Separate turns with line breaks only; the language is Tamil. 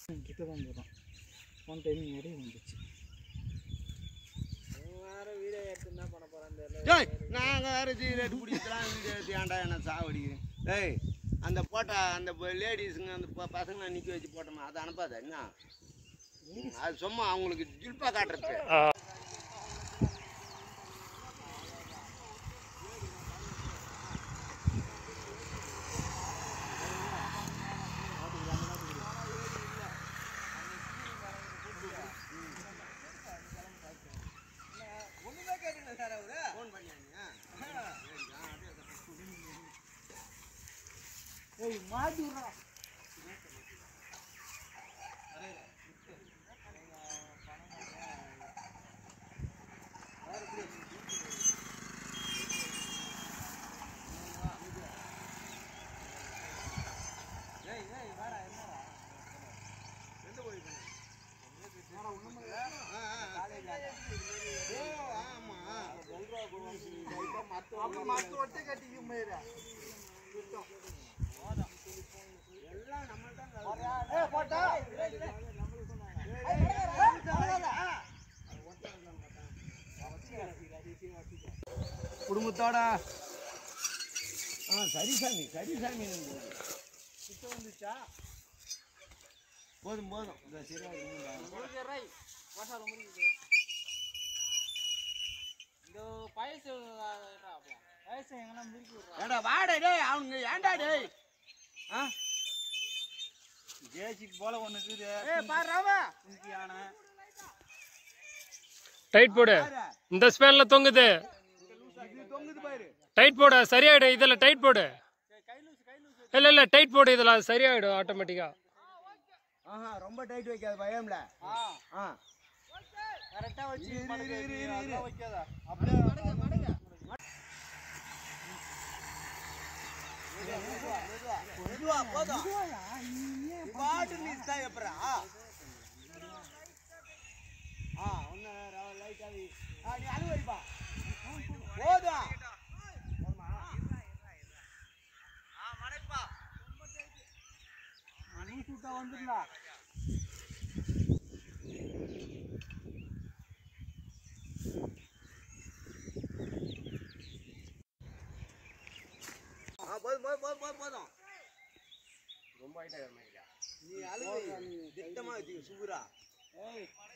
கிட்ட தான் போதும் ஒன் டைம் நிறைய வந்துச்சு
டேய் நாங்கள் வேறு சிகரெட் குடிக்கலாம் வீடியோ எடுத்து ஏன்டா என்ன சாவடிக்கிறேன் டேய் அந்த போட்டா அந்த லேடிஸுங்க அந்த ப- பசங்களை நிற்க வச்சு போட்டோமா அதை அனுப்பாத என்ன அது சும்மா அவங்களுக்கு ஜில்பா காட்டுறது ஃபோன் பண்ணியாங்க
ஏய் மாட்டி விட்றா அப்புறம் மற்ற ஒட்டை கட்டிக்கு மேல ஏய் போட்டா
குடும்பத்தோட ஆ சரி சாமி சரி சாமி
கிட்ட வந்துச்சா
போதும் போதும் இந்த சரியா
முடிஞ்சிடுறாய் மசாலா முடிஞ்சுது இந்த பாயசம் பாயசம் எங்கன்னா முறுக்கி விட்றா
ஏடா வாடா டேய் அவனுங்க ஏன்டா டேய் ஆ
ஜேசிக்கு போல ஒன்று இருக்குது
ஏய் பாரு ராமா
குஞ்சி யானை
டைட் போடு இந்த ஸ்பேன்ல தொங்குது
இது தொங்குது பாரு
டைட் போடு சரியாயிடும் இதுல டைட் போடு இல்ல இல்ல டைட் போடு இதுல அது சரியாயிடும் ஆட்டோமேட்டிக்கா
ஆஹா ரொம்ப டைட் வைக்காத பயம்ல
ஆ
ஆ
கரெக்டாக வச்சு
இரு, இரு,
மடக்கு,
இரு,
நீ
இரு,
அதெல்லாம்
இரு.
வைக்காத அப்படியே மடக்கு மடக்கு
மெதுவா போதும் பாட்டு மிஸ் தான் எப்பரா ஆ ஒன்னு லைட்டா ஆ நீ அது வைப்பா போதும்
மணி சூட்டா வந்துடலாம்
ஆ போதும் போதும் போதும் போதும் போதும் ரொம்ப ஆயிட்டா நீ அழுகு திட்டமா வச்சுக்க சுகுரா
ஏய்